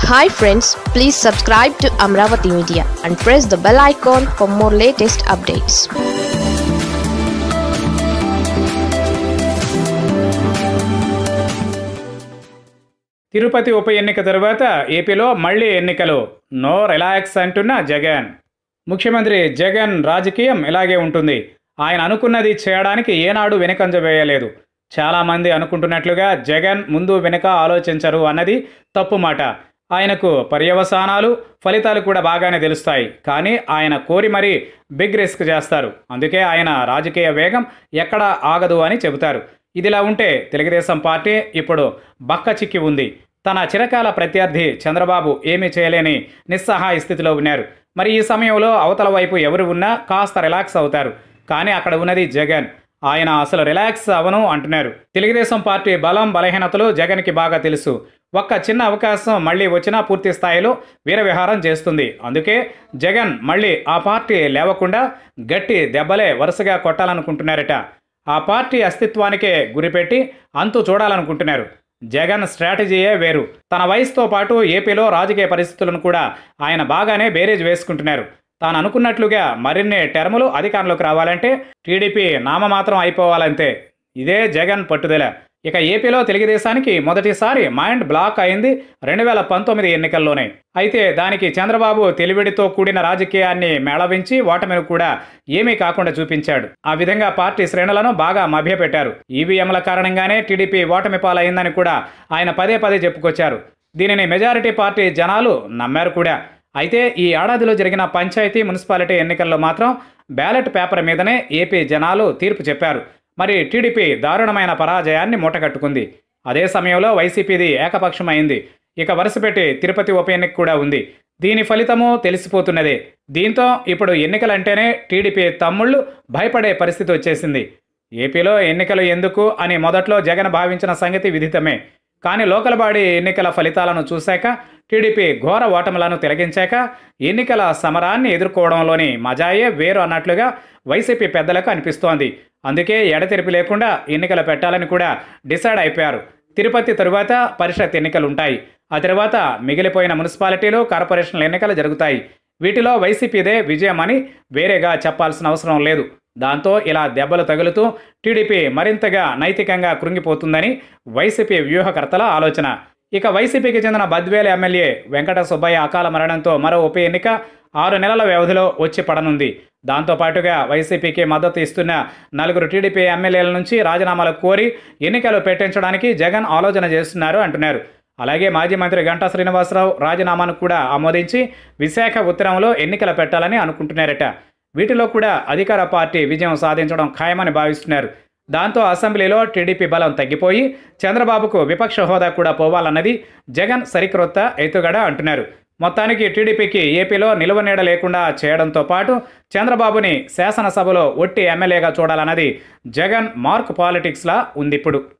hi friends please subscribe to Amaravati media and press the bell icon for more latest updates Tirupati ఉప ఎన్నిక తరువాత ఏపీలో మళ్లీ ఎన్నికలు నో రిలాక్స్ అంటున్న జగన్ ముఖ్యమంత్రి జగన్ రాజకీయం ఇలాగే ఉంటుంది ఆయన అనుకున్నది చేయడానికి ఏనాడు వెనుకంజ వేయలేదు చాలామంది అనుకుంటున్నట్లుగా జగన్ ముందు వెనుక ఆలోచించరు అన్నది తప్పు మాట ఆయనకు పర్యవసానాలు ఫలితాలు కూడా బాగానే తెలుస్తాయి కానీ ఆయన కోరి మరీ బిగ్ రిస్క్ చేస్తారు అందుకే ఆయన రాజకీయ వేగం ఎక్కడ ఆగదు అని చెబుతారు ఇదిలా ఉంటే తెలుగుదేశం పార్టీ ఇప్పుడు బక్క చిక్కి ఉంది తన చిరకాల ప్రత్యర్థి చంద్రబాబు ఏమీ చేయలేని నిస్సహాయ స్థితిలో ఉన్నారు మరి ఈ సమయంలో అవతల వైపు ఎవరు ఉన్నా కాస్త రిలాక్స్ అవుతారు కానీ అక్కడ ఉన్నది జగన్ ఆయన అసలు రిలాక్స్ అవను అంటున్నారు తెలుగుదేశం పార్టీ బలం బలహీనతలు జగన్కి బాగా తెలుసు ఒక్క చిన్న అవకాశం మళ్ళీ వచ్చినా పూర్తి స్థాయిలో వీరవిహారం చేస్తుంది అందుకే జగన్ మళ్ళీ ఆ పార్టీ లేవకుండా గట్టి దెబ్బలే వరుసగా కొట్టాలనుకుంటున్నారట ఆ పార్టీ అస్తిత్వానికే గురిపెట్టి అంతు చూడాలనుకుంటున్నారు జగన్ స్ట్రాటజీయే వేరు తన వయసుతో పాటు ఏపీలో రాజకీయ పరిస్థితులను కూడా ఆయన బాగానే బేరేజ్ వేసుకుంటున్నారు తాను అనుకున్నట్లుగా మరిన్ని టెర్ములు అధికారంలోకి రావాలంటే టీడీపీ నామమాత్రం అయిపోవాలంతే ఇదే జగన్ పట్టుదల ఇక ఏపీలో తెలుగుదేశానికి మొదటిసారి మైండ్ బ్లాక్ అయింది రెండు వేల పంతొమ్మిది ఎన్నికల్లోనే అయితే దానికి చంద్రబాబు తెలివిడితో కూడిన రాజకీయాన్ని మేళవించి ఓటమిని కూడా ఏమీ కాకుండా చూపించాడు ఆ విధంగా పార్టీ శ్రేణులను బాగా మభ్యపెట్టారు ఈవీఎంల కారణంగానే టీడీపీ ఓటమి పాలైందని కూడా ఆయన పదే పదే చెప్పుకొచ్చారు దీనిని మెజారిటీ పార్టీ జనాలు నమ్మారు కూడా అయితే ఈ ఏడాదిలో జరిగిన పంచాయతీ మున్సిపాలిటీ ఎన్నికల్లో మాత్రం బ్యాలెట్ పేపర్ మీదనే ఏపీ జనాలు తీర్పు చెప్పారు మరి టీడీపీ దారుణమైన పరాజయాన్ని మూటగట్టుకుంది అదే సమయంలో వైసీపీది ఏకపక్షమైంది ఇక వరుసపెట్టి తిరుపతి ఉప ఎన్నిక కూడా ఉంది దీని ఫలితము తెలిసిపోతున్నదే దీంతో ఇప్పుడు ఎన్నికలంటేనే టీడీపీ తమ్ముళ్ళు భయపడే పరిస్థితి వచ్చేసింది ఏపీలో ఎన్నికలు ఎందుకు అని మొదట్లో జగన్ భావించిన సంగతి విదితమే కానీ లోకల్ బాడీ ఎన్నికల ఫలితాలను చూశాక టీడీపీ ఘోర ఓటములను తిలగించాక ఎన్నికల సమరాన్ని ఎదుర్కోవడంలోని మజాయే వేరు అన్నట్లుగా వైసీపీ పెద్దలకు అనిపిస్తోంది అందుకే ఎడతెరిపి లేకుండా ఎన్నికలు పెట్టాలని కూడా డిసైడ్ అయిపోయారు తిరుపతి తరువాత పరిషత్ ఎన్నికలు ఉంటాయి ఆ తర్వాత మిగిలిపోయిన మున్సిపాలిటీలు కార్పొరేషన్ల ఎన్నికలు జరుగుతాయి వీటిలో వైసీపీదే విజయం అని వేరేగా చెప్పాల్సిన అవసరం లేదు దాంతో ఇలా దెబ్బలు తగులుతూ టీడీపీ మరింతగా నైతికంగా కృంగిపోతుందని వైసీపీ వ్యూహకర్తల ఆలోచన ఇక వైసీపీకి చెందిన బద్వేలు ఎమ్మెల్యే వెంకట సుబ్బయ్య అకాల మరణంతో మరో ఉప ఎన్నిక ఆరు నెలల వ్యవధిలో వచ్చి పడనుంది దాంతోపాటుగా వైసీపీకి మద్దతు ఇస్తున్న నలుగురు టీడీపీ ఎమ్మెల్యేల నుంచి రాజీనామాలు కోరి ఎన్నికలు పెట్టించడానికి జగన్ ఆలోచన చేస్తున్నారు అంటున్నారు అలాగే మాజీ మంత్రి గంటా శ్రీనివాసరావు రాజీనామాను కూడా ఆమోదించి విశాఖ ఉత్తరంలో ఎన్నికలు పెట్టాలని అనుకుంటున్నారట వీటిలో కూడా అధికార పార్టీ విజయం సాధించడం ఖాయమని భావిస్తున్నారు దాంతో అసెంబ్లీలో టీడీపీ బలం తగ్గిపోయి చంద్రబాబుకు విపక్ష హోదా కూడా పోవాలన్నది జగన్ సరికొత్త ఎత్తుగడ అంటున్నారు మొత్తానికి టీడీపీకి ఏపీలో నిలువ నీడ లేకుండా చేయడంతో పాటు చంద్రబాబుని శాసనసభలో ఒట్టి ఎమ్మెల్యేగా చూడాలన్నది జగన్ మార్క్ పాలిటిక్స్లా ఉంది ఇప్పుడు